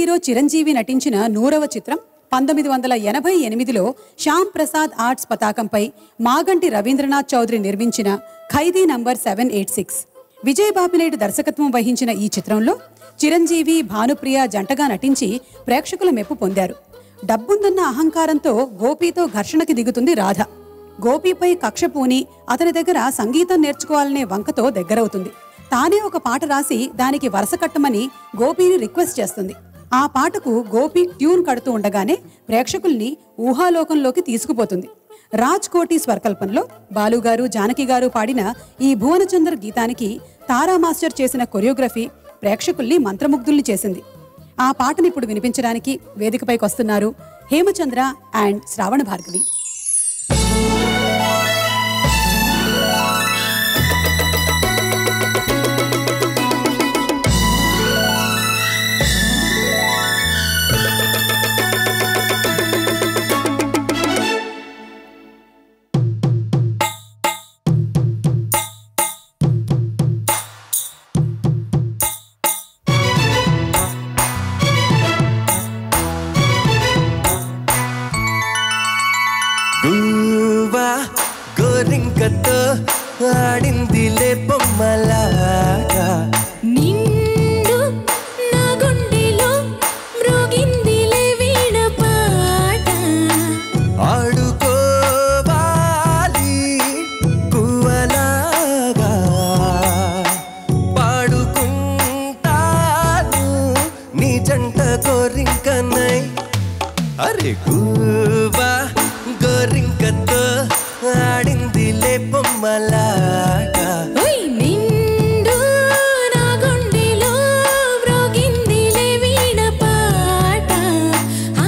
hero Chiranjeevi నటించిన నూరవ చిత్రం పంతొమ్మిది వందల ఎనభై ఎనిమిదిలో శ్యామ్ ప్రసాద్ ఆర్ట్స్ పతాకంపై మాగంటి రవీంద్రనాథ్ చౌదరి నిర్మించిన Khaidi number seven eight six Vijay Bapineedu దర్శకత్వం వహించిన ఈ చిత్రంలో చిరంజీవి భానుప్రియ జంటగా నటించి ప్రేక్షకుల మెప్పు పొందారు డబ్బుందన్న అహంకారంతో గోపీతో ఘర్షణకి దిగుతుంది రాధ గోపీపై కక్ష పూని అతని దగ్గర సంగీతం నేర్చుకోవాలనే వంకతో దగ్గరవుతుంది తానే ఒక పాట రాసి దానికి వరస కట్టమని గోపీని రిక్వెస్ట్ చేస్తుంది ఆ పాటకు గోపి ట్యూన్ కడుతూ ఉండగానే ప్రేక్షకుల్ని ఊహాలోకంలోకి తీసుకుపోతుంది రాజ్ కోటి స్వరకల్పనలో బాలుగారు జానకి గారు పాడిన ఈ భువనచందర్ గీతానికి తారా మాస్టర్ చేసిన కొరియోగ్రఫీ ప్రేక్షకుల్ని మంత్రముగ్ధుల్ని చేసింది ఆ పాటను ఇప్పుడు వినిపించడానికి వేదికపైకి వస్తున్నారు హేమచంద్ర అండ్ శ్రావణ భార్గవి గువ్వా గోరింకతో ఆడిందిలే బొమ్మలాగా నిండు నా గుండెలో మ్రోగిందిలే వీణ పాట ఆడుకోవాలి కువలాగా పాడుకుంటాను నీ జంట గోరింకనై అరే గువ్వా గోరింకతో ఆడిందిలే బొమ్మలాగా ఓయ్ నిండు నా గుండెలో మ్రోగిందిలే వీణ పాట ఆ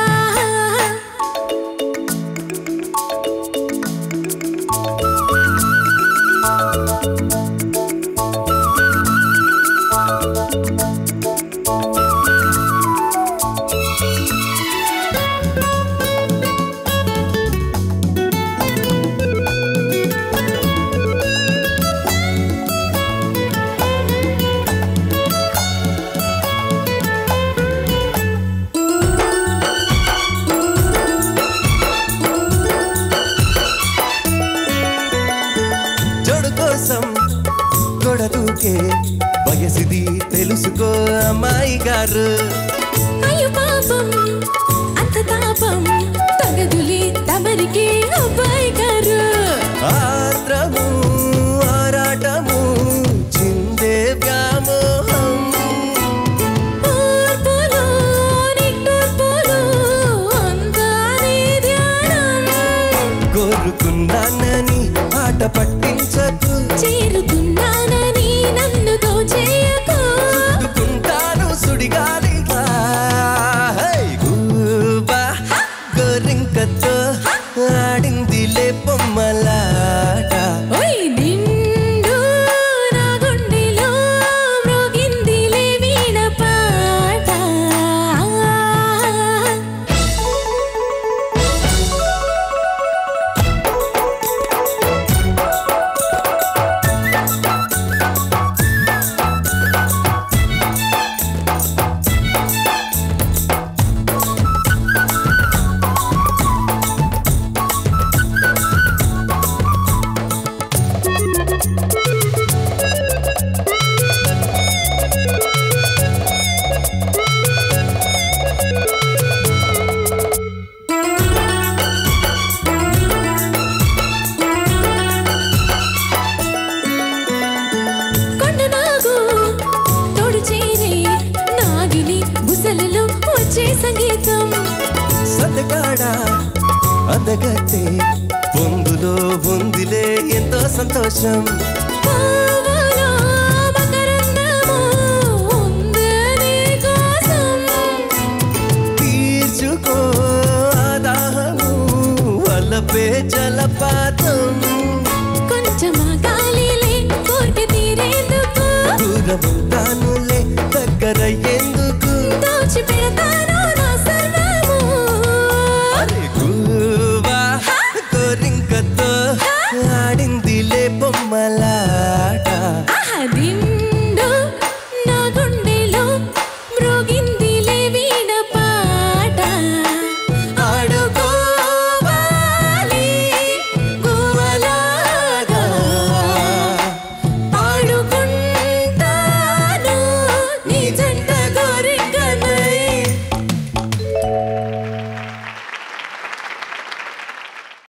జోడు కోసం గొడదూకే వయసిది తెలుసుకో అమ్మాయి గారు అయ్యో పాపం అంత తాపం తగదులే తమరికి అబ్బాయి గారు ఆత్రము ఆరాటము చిందే వ్యామోహం ఓర్పులో నిట్టూర్పులో అంతా నీ ధ్యానం కోరుకున్నానని ఆట పట్టించకు చేరుకున్నానని నన్ను దోచేయకు చుట్టుకుంటాను సుడిగాలిగా హై గూబా గోరింకతో ఆడిందిలే బొమ్మలాట ఓయ్ నిండు నా గుండెలో మ్రోగిందిలే వీణ పాట కొండనాగు తోడు చేరే నాగిని బుసలలో వచ్చే సంగీతం సతగాడ అందగతే పొందులో ఉందిలే ఎంతో సంతోషం పావలో మకరందము ఉందే నీ కోసం తీర్చుకో ఆ దాహము వల్లపే జలపాతం కొంచెం ఆగాలి